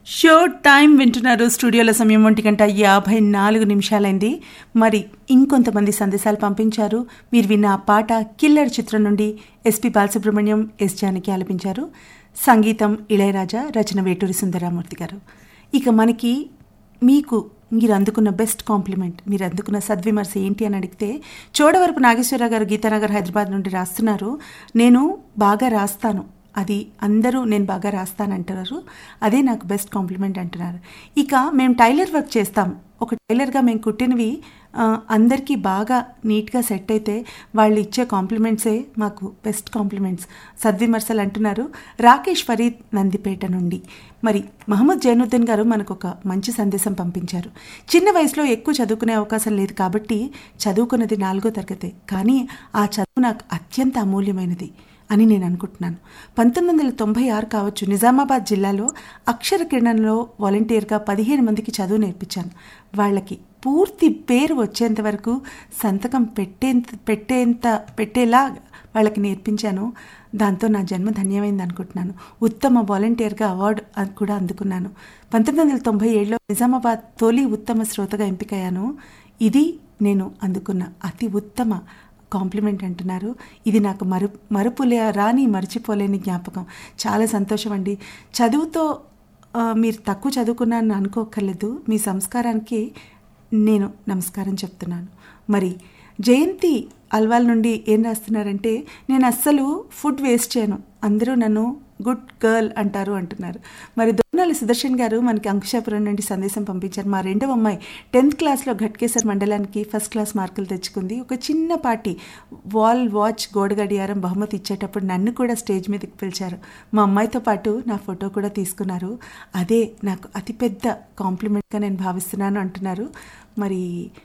show time వింటున్నారు స్టూడియోల సమయం ఒంటి గంట యాభై నాలుగు నిమిషాలైంది మరి ఇంకొంతమంది సందేశాలు పంపించారు మీరు విన్న ఆ పాట కిల్లర్ చిత్రం నుండి ఎస్పి బాలసుబ్రహ్మణ్యం ఎస్ జానకి ఆలపించారు సంగీతం ఇళయరాజా రచన వేటూరి సుందరామూర్తి గారు ఇక మనకి మీకు మీరు అందుకున్న బెస్ట్ కాంప్లిమెంట్ మీరు అందుకున్న సద్విమర్శ ఏంటి అని అడిగితే చోడవరపు నాగేశ్వరరావు గారు గీతానగర్ హైదరాబాద్ నుండి రాస్తున్నారు నేను బాగా రాస్తాను అది అందరూ నేను బాగా రాస్తానంటున్నారు అదే నాకు బెస్ట్ కాంప్లిమెంట్ అంటున్నారు ఇక మేము టైలర్ వర్క్ చేస్తాం ఒక టైలర్గా మేము కుట్టినవి ఆ, అందరికీ బాగా నీట్గా సెట్ అయితే వాళ్ళు ఇచ్చే కాంప్లిమెంట్సే మాకు బెస్ట్ కాంప్లిమెంట్స్ సద్విమర్శలు అంటున్నారు రాకేష్ ఫరీద్ నందిపేట నుండి మరి మహమ్మద్ జైనుద్దీన్ గారు మనకు ఒక మంచి సందేశం పంపించారు చిన్న వయసులో ఎక్కువ చదువుకునే అవకాశం లేదు కాబట్టి చదువుకున్నది నాలుగో తరగతే కానీ ఆ చదువు నాకు అత్యంత అమూల్యమైనది అని నేను అనుకుంటున్నాను పంతొమ్మిది వందల తొంభై ఆరు కావచ్చు నిజామాబాద్ జిల్లాలో అక్షర కిరణంలో వాలంటీర్గా పదిహేను మందికి చదువు నేర్పించాను వాళ్ళకి పూర్తి పేరు వచ్చేంత వరకు సంతకం పెట్టేంత పెట్టేంత పెట్టేలా వాళ్ళకి నేర్పించాను దాంతో నా జన్మ ధన్యమైంది అనుకుంటున్నాను ఉత్తమ వాలంటీర్గా అవార్డు అ- కూడా అందుకున్నాను పంతొమ్మిది వందల తొంభై ఏడులో నిజామాబాద్ తొలి ఉత్తమ శ్రోతగా ఎంపికయ్యాను ఇది నేను అందుకున్న అతి ఉత్తమ కాంప్లిమెంట్ అంటున్నారు ఇది నాకు మరు మరుపులే రాని మర్చిపోలేని జ్ఞాపకం చాలా సంతోషం అండి చదువుతో ఆ, మీరు తక్కువ చదువుకున్నాను అనుకోకర్లేదు మీ సంస్కారానికి నేను నమస్కారం చెప్తున్నాను మరి జయంతి అల్వాల్ నుండి ఏం రాస్తున్నారంటే నేను అస్సలు ఫుడ్ వేస్ట్ చేయను అందరూ నన్ను గుడ్ గర్ల్ అంటారు అంటున్నారు మరి దోనాలి సుదర్శన్ గారు మనకి అంకుశాపురం నుండి సందేశం పంపించారు మా రెండవ అమ్మాయి టెన్త్ క్లాస్లో ఘట్కేసర్ మండలానికి ఫస్ట్ క్లాస్ మార్కులు తెచ్చుకుంది ఒక చిన్నపాటి వాల్ వాచ్ గోడ గడియారం బహుమతి ఇచ్చేటప్పుడు నన్ను కూడా స్టేజ్ మీదకి పిలిచారు మా అమ్మాయితో పాటు నా ఫోటో కూడా తీసుకున్నారు అదే నాకు అతిపెద్ద కాంప్లిమెంట్గా నేను భావిస్తున్నాను అంటున్నారు మరి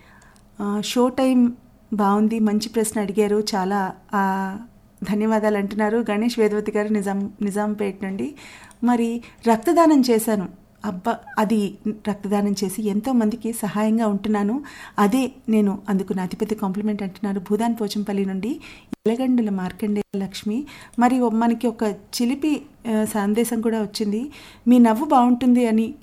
ఆ, షో టైం బాగుంది మంచి ప్రశ్న అడిగారు చాలా ఆ, ధన్యవాదాలు అంటున్నారు గణేష్ వేదవతి గారు నిజాం నిజాంపేట నుండి మరి రక్తదానం చేశాను అబ్బా అది రక్తదానం చేసి ఎంతో మందికి సహాయంగా ఉంటున్నాను అదే నేను అందుకున్న అతిపెద్ద కాంప్లిమెంట్ అంటున్నారు భూదాన్ పోచంపల్లి నుండి ఎలగండుల మార్కండే లక్ష్మి మరి ఓ- మనకి ఒక చిలిపి ఆ, సందేశం కూడా వచ్చింది మీ నవ్వు బాగుంటుంది అని